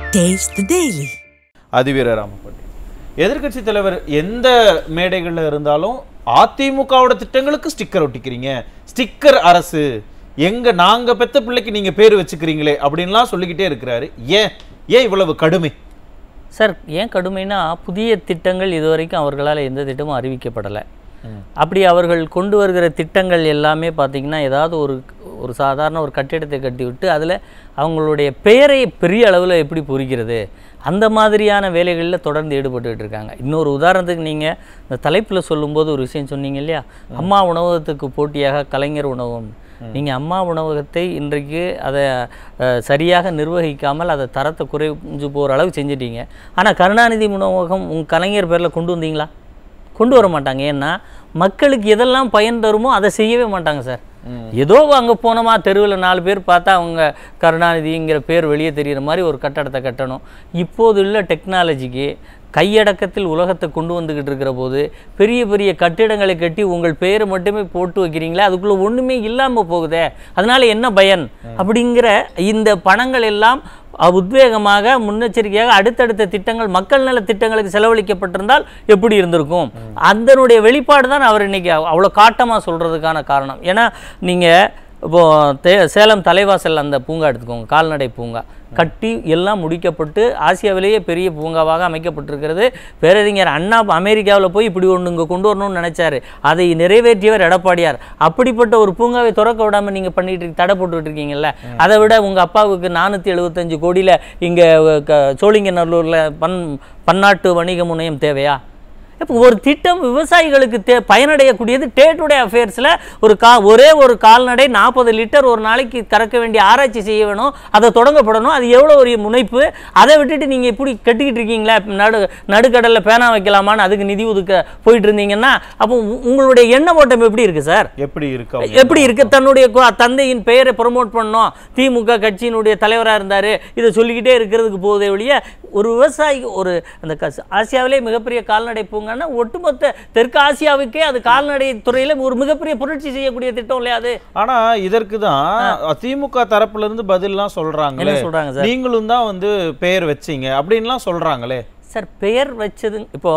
Taste the Daily. அதிவீர ராமப்பட்டி எதிர்க்கட்சி தலைவர் எந்த மேடைகளில் இருந்தாலும் அதிமுகவோட திட்டங்களுக்கு ஸ்டிக்கர் ஒட்டிக்கிறீங்க ஸ்டிக்கர் அரசு எங்க நாங்க பெத்த பிள்ளைக்கு நீங்க பேர் வச்சுக்கிறீங்களே அப்படின்லாம் சொல்லிக்கிட்டே இருக்கிறாரு ஏன் ஏன் இவ்வளவு கடுமை சார் ஏன் கடுமைனா புதிய திட்டங்கள் இதுவரைக்கும் அவர்களால் எந்த திட்டமும் அறிவிக்கப்படலை அப்படி அவர்கள் கொண்டு வருகிற திட்டங்கள் எல்லாமே பார்த்திங்கன்னா ஏதாவது ஒரு ஒரு சாதாரண ஒரு கட்டிடத்தை கட்டி விட்டு அதில் அவங்களுடைய பெயரை பெரிய அளவில் எப்படி பொறிக்கிறது அந்த மாதிரியான வேலைகளில் தொடர்ந்து ஈடுபட்டுக்கிட்டு இருக்காங்க இன்னொரு உதாரணத்துக்கு நீங்கள் இந்த தலைப்பில் சொல்லும்போது ஒரு விஷயம் சொன்னீங்க இல்லையா அம்மா உணவகத்துக்கு போட்டியாக கலைஞர் உணவகம் நீங்கள் அம்மா உணவகத்தை இன்றைக்கு அதை அஹ், சரியாக நிர்வகிக்காமல் அதை தரத்தை குறைஞ்சு போகிற அளவு செஞ்சிட்டீங்க ஆனால் கருணாநிதி உணவகம் உங்கள் கலைஞர் பேரில் கொண்டு வந்தீங்களா கொண்டு வர மாட்டாங்க ஏன்னா மக்களுக்கு எதெல்லாம் பயன் தருமோ அதை செய்யவே மாட்டாங்க சார் ஏதோ அங்கே போனோமா தெருவில் நாலு பேர் பார்த்தா அவங்க கருணாநிதிங்கிற பேர் வெளியே தெரிகிற மாதிரி ஒரு கட்டடத்தை கட்டணும் இப்போது உள்ள டெக்னாலஜிக்கு கையடக்கத்தில் உலகத்தை கொண்டு வந்துக்கிட்டு இருக்கிற போது பெரிய பெரிய கட்டிடங்களை கட்டி உங்கள் பெயரை மட்டுமே போட்டு வைக்கிறீங்களே அதுக்குள்ளே ஒன்றுமே இல்லாமல் போகுதே அதனால என்ன பயன் அப்படிங்கிற இந்த பணங்கள் எல்லாம் அஹ், உத்வேகமாக முன்னெச்சரிக்கையாக அடுத்தடுத்த திட்டங்கள் மக்கள் நல திட்டங்களுக்கு செலவழிக்கப்பட்டிருந்தால் எப்படி இருந்திருக்கும் அதனுடைய வெளிப்பாடு தான் அவர் இன்னைக்கு அவ்வளோ காட்டமாக சொல்கிறதுக்கான காரணம் ஏன்னா நீங்கள் இப்போ தே சேலம் தலைவாசல் அந்த பூங்கா எடுத்துக்கோங்க கால்நடை பூங்கா கட்டி எல்லாம் முடிக்கப்பட்டு ஆசியாவிலேயே பெரிய பூங்காவாக அமைக்கப்பட்டிருக்கிறது பேரறிஞர் அண்ணா அமெரிக்காவில் போய் இப்படி ஒன்று இங்கே கொண்டு வரணும்னு நினைச்சாரு அதை நிறைவேற்றியவர் எடப்பாடியார் அப்படிப்பட்ட ஒரு பூங்காவை திறக்க விடாமல் நீங்கள் பண்ணிட்டு இருக்க- தடை போட்டுட்டு இருக்கீங்கல்ல அதை விட உங்கள் அப்பாவுக்கு நானூற்றி எழுபத்தஞ்சு கோடியில் இங்கே சோழிங்கநல்லூரில் பன் பன்னாட்டு வணிக முனையம் தேவையா இப்போ ஒரு திட்டம் விவசாயிகளுக்கு தே பயனடையக்கூடியது டே டு டே அஃபேர்ஸில் ஒரு கா ஒரே ஒரு கால்நடை நாற்பது லிட்டர் ஒரு நாளைக்கு கறக்க வேண்டிய ஆராய்ச்சி செய்ய வேணும் அதை தொடங்கப்படணும் அது எவ்வளோ ஒரு முனைப்பு அதை விட்டுட்டு நீங்கள் இப்படி கட்டிக்கிட்டு இருக்கீங்களா நடு நடுக்கடலில் பேனா வைக்கலாமான்னு அதுக்கு நிதி ஒதுக்க போயிட்டு இருந்தீங்கன்னா அப்போ உ- உங்களுடைய எண்ண ஓட்டம் எப்படி இருக்குது சார் எப்படி இருக்கா எப்படி இருக்கு தன்னுடைய கு- தந்தையின் பெயரை ப்ரமோட் பண்ணோம் திமுக கட்சியினுடைய தலைவராக இருந்தார் இதை சொல்லிக்கிட்டே இருக்கிறதுக்கு போதே ஒழிய ஒரு விவசாயி ஒரு அந்த கஸ்- ஆசியாவிலே மிகப்பெரிய கால்நடை பூங்கான்னா ஒட்டுமொத்த தெற்கு ஆசியாவுக்கே அது கால்நடை துறையில் ஒரு மிகப்பெரிய புரட்சி செய்யக்கூடிய திட்டம் இல்லையா அது ஆனா இதற்கு தான் திமுக தரப்புல இருந்து பதில்லாம் சொல்றாங்களே என்ன சொல்றாங்க சார் நீங்களும் தான் வந்து பெயர் வச்சீங்க அப்படின்லாம் சொல்றாங்களே சார் பெயர் வச்சது இப்போ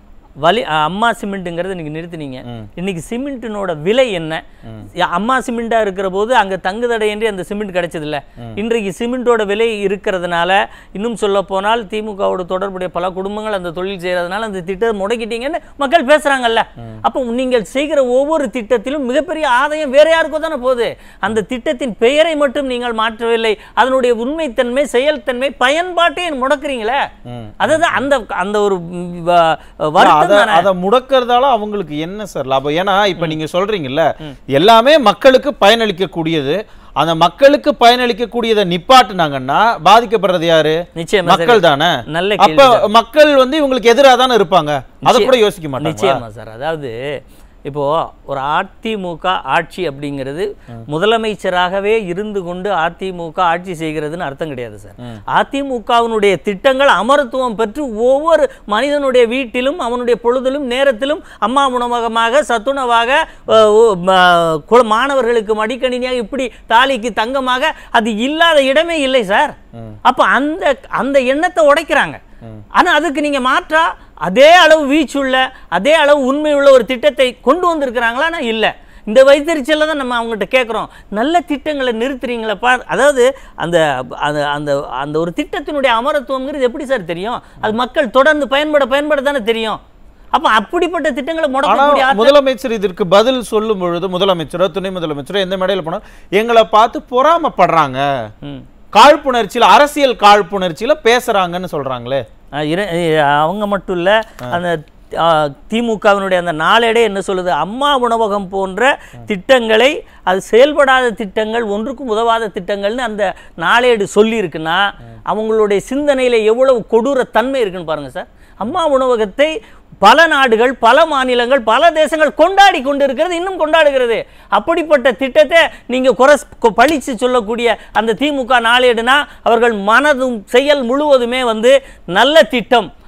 வலி அ, அம்மா சிமெண்ட்டுங்கிறது இன்னைக்கு நிறுத்தினீங்க இன்னைக்கு சிமெண்ட்டினோட விலை என்ன யா- அம்மா சிமெண்ட்டாக இருக்கிற போது அங்கே தங்குதடையின்றி அந்த சிமெண்ட் கிடைச்சதில்ல இன்றைக்கு சிமெண்ட்டோட விலை இருக்கிறதுனால இன்னும் சொல்ல போனால் திமுகவோட தொடர்புடைய பல குடும்பங்கள் அந்த தொழில் செய்கிறதுனால அந்த திட்டத்தை முடக்கிட்டீங்கன்னு மக்கள் பேசுகிறாங்கல்ல அப்போ நீங்கள் செய்கிற ஒவ்வொரு திட்டத்திலும் மிகப்பெரிய ஆதாயம் வேற யாருக்கோ தானே போகுது அந்த திட்டத்தின் பெயரை மட்டும் நீங்கள் மாற்றவில்லை அதனுடைய உண்மைத்தன்மை செயல்தன்மை பயன்பாட்டை முடக்குறீங்களே அதுதான் அந்த அந்த ஒரு ம், வ- வருத்தம் அத தானே அத முடக்கிறதால அவங்களுக்கு என்ன சார் லாபம் ஏன்னா இப்ப நீங்க சொல்றீங்கல்ல எல்லாமே மக்களுக்கு பயனளிக்க கூடியது அந்த மக்களுக்கு பயனளிக்க கூடியதை நிப்பாட்டுனாங்கன்னா பாதிக்கப்படுறது யாரு நிச்சயமா சரி. மக்கள் தானே நல்ல அப்ப கேள்வி மக்கள் வந்து இவங்களுக்கு எதிராக தானே இருப்பாங்க அதை கூட யோசிக்க மாட்டாங்க நிச்சயமா சார் அதாவது இப்போ ஒரு அதிமுக ஆட்சி அப்படிங்கிறது முதலமைச்சராகவே இருந்து கொண்டு அதிமுக ஆட்சி செய்கிறதுன்னு அர்த்தம் கிடையாது சார் அதிமுகவினுடைய திட்டங்கள் அமரத்துவம் பெற்று ஒவ்வொரு மனிதனுடைய வீட்டிலும் அவனுடைய பொழுதிலும் நேரத்திலும் அம்மா உணவகமாக சத்துணவாக அஹ், ஓ, ம- கு- மாணவர்களுக்கு மடிக்கணினியாக இப்படி தாலிக்கு தங்கமாக அது இல்லாத இடமே இல்லை சார் அப்போ அந்த அந்த எண்ணத்தை உடைக்கிறாங்க ஆனா அதுக்கு நீங்க மாற்றா அதே அளவு வீச்சுள்ள அதே அளவு உண்மையுள்ள ஒரு திட்டத்தை கொண்டு வந்திருக்கிறாங்களான்னா இல்லை இந்த வைத்தறிச்சலில் தான் நம்ம அவங்ககிட்ட கேட்குறோம் நல்ல திட்டங்களை நிறுத்துறீங்களப்பா அதாவது அந்த அந்த அந்த அந்த ஒரு திட்டத்தினுடைய அமரத்துவங்கிறது எப்படி சார் தெரியும் அது மக்கள் தொடர்ந்து பயன்பட பயன்பட தானே தெரியும் அப்போ அப்படிப்பட்ட திட்டங்களை ஆனா முடக்கக்கூடிய ஆற்றல் முதலமைச்சர் இதற்கு பதில் சொல்லும் பொழுது முதலமைச்சரோ துணை முதலமைச்சரோ எந்த மேடையில போனா எங்களை பார்த்து பொறாமப்படுறாங்க ம். காழ்ப்புணர்ச்சியில அரசியல் காழ்ப்புணர்ச்சியில பேசுறாங்கன்னு சொல்றாங்களே அஹ் இர- அஹ் அவங்க மட்டும் இல்லை அந்த அஹ், திமுகவினுடைய அந்த நாளேடே என்ன சொல்லுது அம்மா உணவகம் போன்ற திட்டங்களை அது செயல்படாத திட்டங்கள் ஒன்றுக்கும் உதவாத திட்டங்கள்னு அந்த நாளேடு சொல்லியிருக்குன்னா அவங்களுடைய சிந்தனையில் எவ்வளவு கொடூர தன்மை இருக்குன்னு பாருங்க சார் அம்மா உணவகத்தை பல நாடுகள் பல மாநிலங்கள் பல தேசங்கள் கொண்டாடி கொண்டிருக்கிறது இன்னும் கொண்டாடுகிறது அப்படிப்பட்ட திட்டத்தை நீங்க குறை பழிச்சு சொல்லக்கூடிய அந்த திமுக நாளேடுனா அவர்கள் மனதும் செயல் முழுவதுமே வந்து நல்ல திட்டம்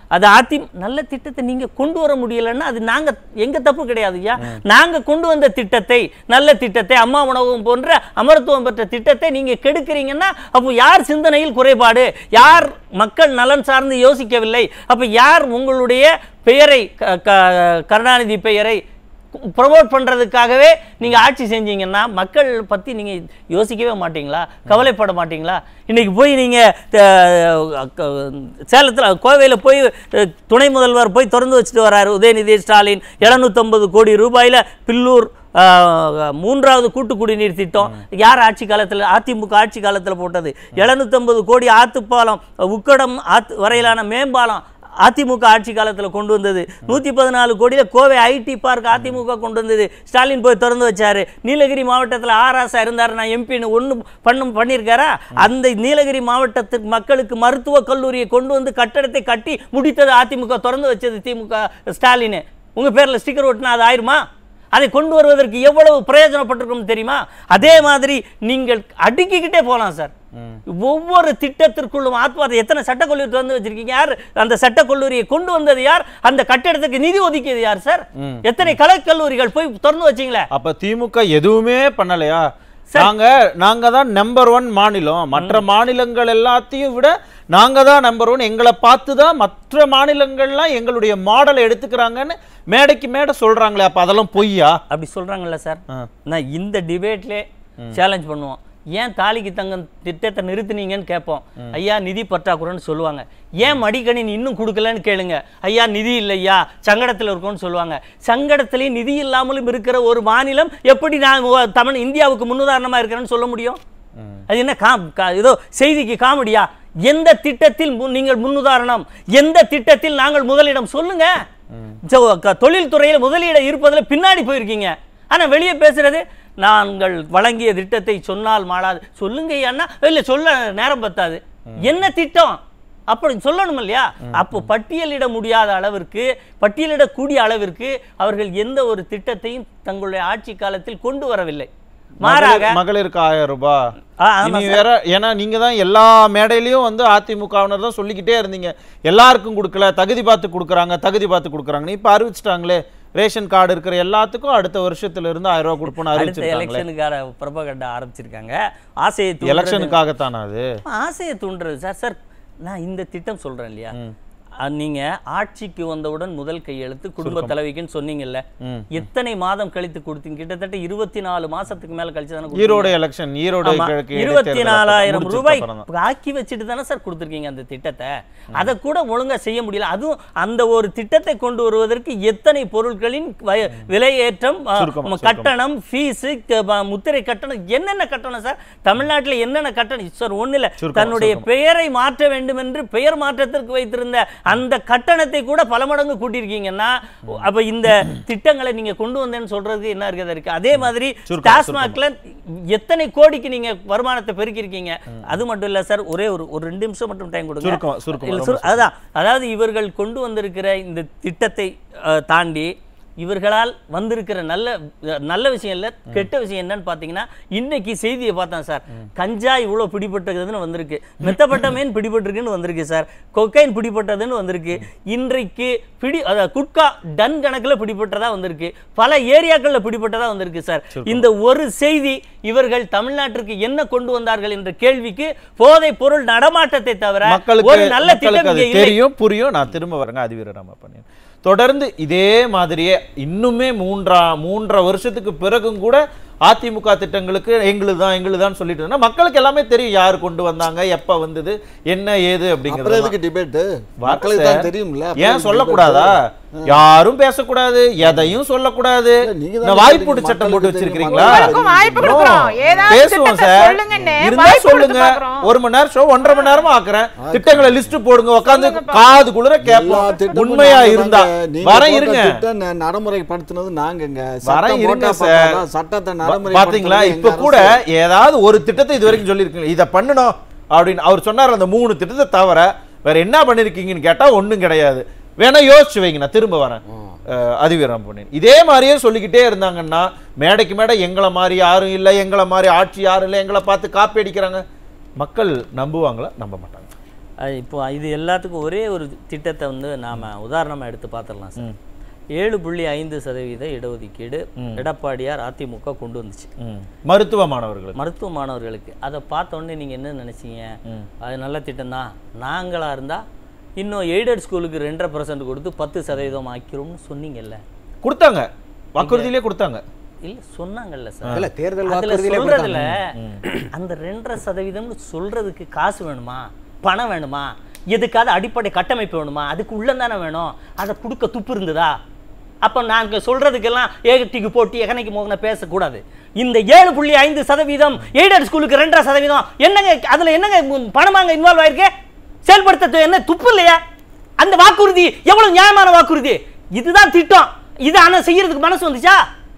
அது அதி நல்ல திட்டத்தை நீங்க கொண்டு வர முடியலன்னா அது நாங்க எங்க தப்பு கிடையாது ஐயா நாங்க கொண்டு வந்த திட்டத்தை நல்ல திட்டத்தை அம்மா உணவகம் போன்ற அமரத்துவம் பெற்ற திட்டத்தை நீங்க கெடுக்கிறீங்கன்னா அப்போ யார் சிந்தனையில் குறைபாடு யார் மக்கள் நலன் சார்ந்து யோசிக்கவில்லை அப்ப யார் உங்களுடைய பெயரை க- க- கருணாநிதி பெயரை ப்ரொமோட் பண்றதுக்காகவே நீங்க ஆட்சி செஞ்சீங்கன்னா மக்கள் பத்தி நீங்க யோசிக்கவே மாட்டீங்களா கவலைப்பட மாட்டீங்களா இன்னைக்கு போய் நீங்க அஹ், க- சேலத்துல கோவையில போய் அஹ், துணை முதல்வர் போய் திறந்து வச்சுட்டு வராரு உதயநிதி ஸ்டாலின் 750 கோடி ரூபாயில பில்லூர் அஹ், மூன்றாவது கூட்டு குடிநீர் திட்டம் யார் ஆட்சி காலத்துல அதிமுக ஆட்சி காலத்துல போட்டது 750 கோடி ஆத்துப்பாலம் உக்கடம் ஆத்து வரையிலான மேம்பாலம் அதிமுக ஆட்சி காலத்தில் கொண்டு வந்தது நூற்றி பதினாலு கோடியில் கோவை ஐடி பார்க் அதிமுக கொண்டு வந்தது ஸ்டாலின் போய் திறந்து வச்சாரு நீலகிரி மாவட்டத்தில் ஆராசா இருந்தார் நான் எம்பின்னு ஒன்று பண்ணும் பண்ணியிருக்காரா அந்த நீலகிரி மாவட்டத்துக்கு மக்களுக்கு மருத்துவக் கல்லூரியை கொண்டு வந்து கட்டடத்தை கட்டி முடித்தது அதிமுக திறந்து வச்சது திமுக ஸ்டாலின் உங்கள் பேரில் ஸ்டிக்கர் ஒட்டினா அது ஆயிருமா அதை கொண்டு வருவதற்கு எவ்வளவு பிரயோஜனப்பட்டிருக்கும் தெரியுமா அதே மாதிரி நீங்கள் அடுக்கிக்கிட்டே போகலாம் சார் ஒவ்வொரு திட்டத்திற்குள்ளும் ஆத்மார்த்த எத்தனை சட்டக்கல்லூரி திறந்து வச்சிருக்கீங்க யார் அந்த சட்டக்கல்லூரியை கொண்டு வந்தது யார் அந்த கட்டிடத்துக்கு நிதி ஒதுக்கியது யார் சார் எத்தனை கலைக்கல்லூரிகள் போய் திறந்து வச்சீங்களே அப்ப திமுக எதுவுமே பண்ணலையா நாங்க நாங்க தான் நம்பர் ஒன் மாநிலம் மற்ற மாநிலங்கள் எல்லாத்தையும் விட நாங்க தான் நம்பர் ஒன் எங்களை பார்த்து தான் மற்ற மாநிலங்கள்லாம் எங்களுடைய மாடலை எடுத்துக்கிறாங்கன்னு மேடைக்கு மேடை சொல்றாங்களே அப்ப அதெல்லாம் பொய்யா அப்படி சொல்றாங்கல்ல சார் ஆ. நான் இந்த டிபேட்லே சேலஞ்ச் பண்ணுவோம் ஏன் தாலிக்கு தங்கம் திட்டத்தை நிறுத்துனீங்கன்னு கேட்போம் ஐயா நிதி பற்றாக்குறைன்னு சொல்லுவாங்க ஏன் மடிக்கணினி இன்னும் கொடுக்கலன்னு கேளுங்க ஐயா நிதி இல்லையா சங்கடத்தில் இருக்கோம்னு சொல்லுவாங்க சங்கடத்திலேயே நிதி இல்லாமலும் இருக்கிற ஒரு மாநிலம் எப்படி நான் உ- தமிழ் இந்தியாவுக்கு முன்னுதாரணமா இருக்கிறேன்னு சொல்ல முடியும் அது என்ன காம் கா- ஏதோ செய்திக்கு காமெடியா எந்த திட்டத்தில் மு- நீங்கள் முன்னுதாரணம் எந்த திட்டத்தில் நாங்கள் முதலிடம் சொல்லுங்க ஜோ- க- தொழில்துறையில் முதலீடு இருப்பதில் பின்னாடி போயிருக்கீங்க ஆனா வெளியே பேசுறது நாங்கள் வழங்கிய திட்டத்தை சொன்னால் மாளாது சொல்லுங்க அண்ணா இல்லை சொல்ல நேரம் பத்தாது என்ன திட்டம் அப்படி சொல்லணும் இல்லையா அப்போ பட்டியலிட முடியாத அளவிற்கு பட்டியலிடக்கூடிய அளவிற்கு அவர்கள் எந்த ஒரு திட்டத்தையும் தங்களுடைய ஆட்சி காலத்தில் கொண்டு வரவில்லை மாறாக மகளிர்- மகளிருக்கு ஆயிரம் ரூபாய் ஆ, ஆமா இனி வேற ஏன்னா நீங்க தான் எல்லா மேடையிலயும் வந்து அதிமுகவினர் தான் சொல்லிக்கிட்டே இருந்தீங்க எல்லாருக்கும் கொடுக்கல தகுதி பார்த்து கொடுக்குறாங்க தகுதி பார்த்து கொடுக்குறாங்கன்னு இப்ப அறிவிச்சிட்டாங்களே ரேஷன் கார்டு இருக்கிற எல்லாத்துக்கும் அடுத்த வருஷத்துல இருந்து ஆயிரம் ரூபாய் கொடுப்போம்னு அடுத்த அறிவிச்சிருக்காங்களே எலெக்ஷனுக்கார பிரபகண்ட ஆரம்பிச்சிருக்காங்க ஆசையை தூண்டுறது- எலெக்ஷனுக்காகத்தானா அது ஆசையை தூண்டுறது சார் சார் நான் இந்த திட்டம் சொல்றேன் இல்லையா அஹ், நீங்க ஆட்சிக்கு வந்தவுடன் முதல் கையெழுத்து குடும்ப தலைவிக்குன்னு சொன்னீங்கல்ல ம். எத்தனை மாதம் கழித்து கொடுத்தீங்க கிட்டத்தட்ட இருபத்தி நாலு மாசத்துக்கு மேல கழிச்சு தானே கொடுத்தீங்க? ஈரோடு எலெக்ஷன் ஈரோடு ஆமா. கிழக்கு இருபத்தி இடைத்தேர்தல் நாலாயிரம் முடிச்சதுக்கு ரூபாய் அப்புறம் தான். ஆக்கி வச்சுட்டு தானே சார் கொடுத்துருக்கீங்க அந்த திட்டத்தை அதை கூட ஒழுங்கா செய்ய முடியல அதுவும் அந்த ஒரு திட்டத்தை கொண்டு வருவதற்கு எத்தனை பொருட்களின் வய- விலையேற்றம் அஹ், சுருக்கமா, கட்டணம் ஃபீஸு முத்திரை கட்டணம் என்னென்ன கட்டணம் சார் தமிழ்நாட்டில் என்னென்ன கட்டணம் சார் ஒண்ணு இல்ல சுருக்கமா, தன்னுடைய பெயரை மாற்ற வேண்டும் என்று பெயர் மாற்றத்திற்கு வைத்திருந்த அந்த கட்டணத்தை கூட பல மடங்கு கூட்டியிருக்கீங்கன்னா அப்ப இந்த திட்டங்களை நீங்க கொண்டு வந்தேன்னு சொல்றதுக்கு என்ன இருக்குது இருக்கு அதே மாதிரி சுருக்கம், டாஸ்மாக்ல எத்தனை கோடிக்கு நீங்க வருமானத்தை பெருக்கியிருக்கீங்க அது மட்டும் இல்ல சார் ஒரே ஒரு ஒரு ரெண்டு நிமிஷம் மட்டும் டைம் கொடுங்க சுருக்கமா, சுருக்கமா, இல்ல, ரொம்ப சுரு- அதான் அதாவது இவர்கள் கொண்டு வந்திருக்கிற இந்த திட்டத்தை அஹ், தாண்டி இவர்களால் வந்திருக்கிற நல்ல நல்ல விஷயம் இல்ல கெட்ட விஷயம் என்னன்னு பார்த்தீங்கன்னா இன்னைக்கு செய்தியை பார்த்தேன் சார் கஞ்சா இவ்வளோ பிடிபட்டதுன்னு வந்திருக்கு மெத்தப்பட்டமேன் பிடிபட்டிருக்குன்னு வந்திருக்கு சார் கொக்கைன் பிடிபட்டதுன்னு வந்திருக்கு இன்றைக்கு பிடி அதாவது குட்கா டன் கணக்கில் பிடிபட்டதா வந்திருக்கு பல ஏரியாக்களில் பிடிபட்டதா வந்திருக்கு சார் இந்த ஒரு செய்தி இவர்கள் தமிழ்நாட்டிற்கு என்ன கொண்டு வந்தார்கள் என்ற கேள்விக்கு போதைப் பொருள் நடமாட்டத்தை தவிர மக்களுக்கு ஒரு நல்ல மக்களுக்கு திட்டம் அது இங்கே இல்லை தெரியும் புரியும் நான் திரும்ப வரேங்க அதிவீர ராமப்பண்ணியன் தொடர்ந்து இதே மாதிரியே இன்னுமே மூன்றா மூன்றரை வருஷத்துக்கு பிறகும் கூட அதிமுக திட்டங்களுக்கு எங்களுது தான் எங்களுது தான் சொல்லிட்டு இருந்தா மக்களுக்கு எல்லாமே தெரியும் யார் கொண்டு வந்தாங்க எப்ப வந்தது என்ன ஏது அப்புறம் அப்படிங்கிறது எதுக்கு டிபேட்டு வர மக்களுக்கு சார். தான் தெரியும்ல அப்புறம் ஏன் எதுக்கு சொல்லக்கூடாதா யாரும் பேசக்கூடாது எதையும் சொல்லக்கூடாது இல்ல, நீங்க தான் இந்த வாய்ப்பூட்டு சொல்றீங்க, சட்டம் போட்டு மக்களுக்கு வச்சிருக்கீங்களா உங்களுக்கும் வாய்ப்பு கொடுக்குறோம். ஏதாவது பேசுவோம் திட்டத்தை சார் சொல்லுங்கன்னு இருந்தா வாய்ப்பு சொல்லுங்க கொடுத்து பார்க்கிறோம். ஒரு மணி நேரம் ஷோ ஒன்றரை மணி நேரமா ஆக்குறேன் திட்டங்களை லிஸ்ட் போடுங்க உட்காந்து காது குளிர எல்லா கேட்போம் திட்டமும் உண்மையா நாங்க இருந்தா தாங்க. நீங்க வர போட்ட இருங்க திட்டம் ந- நடைமுறைப்படுத்தினது நாங்கங்க வரேன் சட்டம் இருங்க போட்டா சார். பத்தாதா? சட்டத்தை நடைமுறை பாத்தீங்களா இப்ப கூட ஏதாவது ஒரு திட்டத்தை இது வரைக்கும் சொல்லியிருக்கீங்க இதை பண்ணணும் அப்படின்னு அவர் சொன்னார் அந்த மூணு திட்டத்தை தவிர வேற என்ன பண்ணிருக்கீங்கன்னு கேட்டா ஒண்ணும் கிடையாது வேணா யோசிச்சு வைங்க நான் திரும்ப வரேன் அஹ், அதிவீரம் பண்ணேன் இதே மாதிரியே சொல்லிக்கிட்டே இருந்தாங்கன்னா மேடைக்கு மேடை எங்களை மாதிரி யாரும் இல்லை எங்களை மாதிரி ஆட்சி யாரும் இல்லை எங்களை பார்த்து காப்பி அடிக்கிறாங்க மக்கள் நம்புவாங்களா நம்ப மாட்டாங்க அது இப்போ இது எல்லாத்துக்கும் ஒரே ஒரு திட்டத்தை வந்து நாம் உதாரணமாக எடுத்து பார்த்துடலாம் சார் ஏழு புள்ளி ஐந்து சதவீத இடஒதுக்கீடு எடப்பாடியார் அதிமுக கொண்டு வந்துச்சு ம். மருத்துவ மாணவர்களுக்கு மருத்துவ மாணவர்களுக்கு அதை பார்த்த உடனே நீங்கள் என்ன நினைச்சீங்க அது நல்ல திட்டம் தான் நாங்களாக இருந்தால் இன்னும் எய்டட் ஸ்கூலுக்கு ரெண்டரை பர்சன்ட் கொடுத்து பத்து சதவீதம் ஆக்கிறோம்னு சொன்னீங்கல்ல கொடுத்தாங்க வாக்குறுதியிலே கொடுத்தாங்க இல்லை சொன்னாங்கல்ல சார் இல்ல தேர்தல் அதுல வாக்குறுதியிலே சொல்றதுல அந்த ரெண்டரை சதவீதம்னு சொல்றதுக்கு காசு வேணுமா பணம் வேணுமா எதுக்காவது அடிப்படை கட்டமைப்பு வேணுமா அதுக்கு உள்ள தானே வேணும் அதை கொடுக்க துப்பு இருந்ததா அப்போ நாங்கள் சொல்றதுக்கெல்லாம் ஏகட்டிக்கு போட்டி எகனைக்கு மோகன பேசக்கூடாது இந்த ஏழு புள்ளி ஐந்து சதவீதம் எய்டட் ஸ்கூலுக்கு ரெண்டரை சதவீதம் என்னங்க அதுல என்னங்க உம், பணமாங்க இன்வால்வ் ஆயிருக்கு செயல்படுத்த என்ன துப்பு இல்லையா அந்த வாக்குறுதி எவ்வளவு நியாயமான வாக்குறுதி இதுதான் திட்டம் இது ஆனால் செய்யறதுக்கு மனசு வந்துச்சா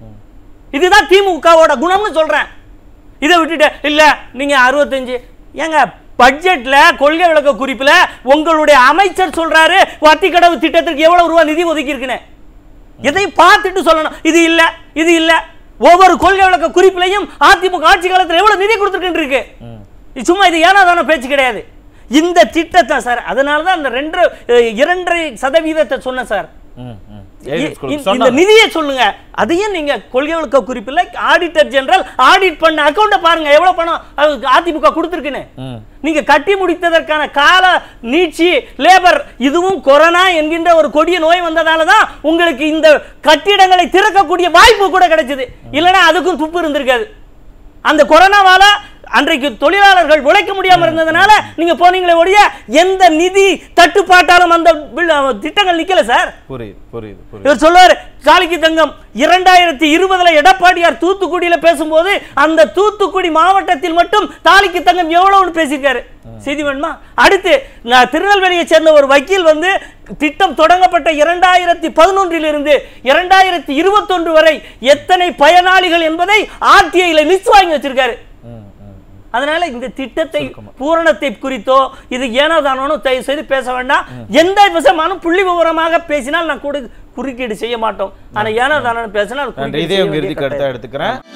இதுதான் திமுகவோட குணம்னு சொல்றேன் இதை விட்டுட்டு இல்ல நீங்க அறுபத்தஞ்சு ஏங்க பட்ஜெட்ல கொள்கை விளக்க குறிப்புல உங்களுடைய அமைச்சர் சொல்றாரு வத்திக்கடவு திட்டத்திற்கு எவ்வளவு ரூபாய் நிதி ஒதுக்கி இருக்குன்னு இதையும் பார்த்துட்டு சொல்லணும் இது இல்ல இது இல்ல ஒவ்வொரு கொள்கை விளக்க குறிப்பிலையும் அதிமுக ஆட்சி காலத்துல எவ்வளவு நிதி கொடுத்துருக்கு இருக்கு இது சும்மா இது ஏனா தானே பேச்சு கிடையாது இந்த திட்டத்தை சார் அதனால தான் அந்த ரெண்டு அஹ், இரண்டரை சதவீதத்தை சொன்னேன் சார் ம், ம். இ- Aided schools இந்த சொன்னாங்க. நிதியை சொல்லுங்க அதையும் நீங்க கொள்கை விளக்க குறிப்பில் ஆடிட்டர் ஜெனரல் ஆடிட் பண்ண அக்கௌண்ட்டை பாருங்க எவ்வளவு பணம் அது அதிமுக கொடுத்துருக்குன்னு ம். நீங்க கட்டி முடித்ததற்கான கால நீட்சி லேபர் இதுவும் கொரோனா என்கின்ற ஒரு கொடிய நோய் வந்ததால தான் உங்களுக்கு இந்த கட்டிடங்களை திறக்கக்கூடிய வாய்ப்பு கூட கிடைச்சது இல்லைன்னா அதுக்கும் துப்பு இருந்திருக்காது அந்த கொரோனாவால அன்றைக்கு தொழிலாளர்கள் உழைக்க முடியாம இருந்ததுனால நீங்க போனீங்களே ஒழிய எந்த நிதி தட்டுப்பாட்டாலும் அந்த பில்- திட்டங்கள் நிக்கல சார் புரியுது புரியுது புரியுது இவர் சொல்லுவாரு காளிக்கு தங்கம் இரண்டாயிரத்தி இருபதுல எடப்பாடியார் தூத்துக்குடியில பேசும்போது அந்த தூத்துக்குடி மாவட்டத்தில் மட்டும் தாலிக்கு தங்கம் எவ்வளவுன்னு பேசியிருக்காரு செய்தி வேணுமா அடுத்து நான் திருநெல்வேலியை சேர்ந்த ஒரு வக்கீல் வந்து திட்டம் தொடங்கப்பட்ட இரண்டாயிரத்தி பதினொன்றில் இருந்து இரண்டாயிரத்தி இருபத்தொன்று வரை எத்தனை பயனாளிகள் என்பதை ஆர்டிஐல லிஸ்ட் வாங்கி வச்சிருக்காரு ம், ம், ம். அதனால இந்த திட்டத்தை பூரணத்தை குறித்தோ இது ஏனோதானோன்னு தயவு செய்து பேச வேண்டாம் எந்த விஷயமானும் புள்ளி விவரமாக பேசினால் நான் கூட குறுக்கீடு செய்ய மாட்டோம் ஆனா ஏனோதானோன்னு பேசினா அது நன்றி குறுக்கீடு இதே செய்ய உங்க வேண்டிய இறுதி கருத்தா கட்டாயம். எடுத்துக்கிறேன்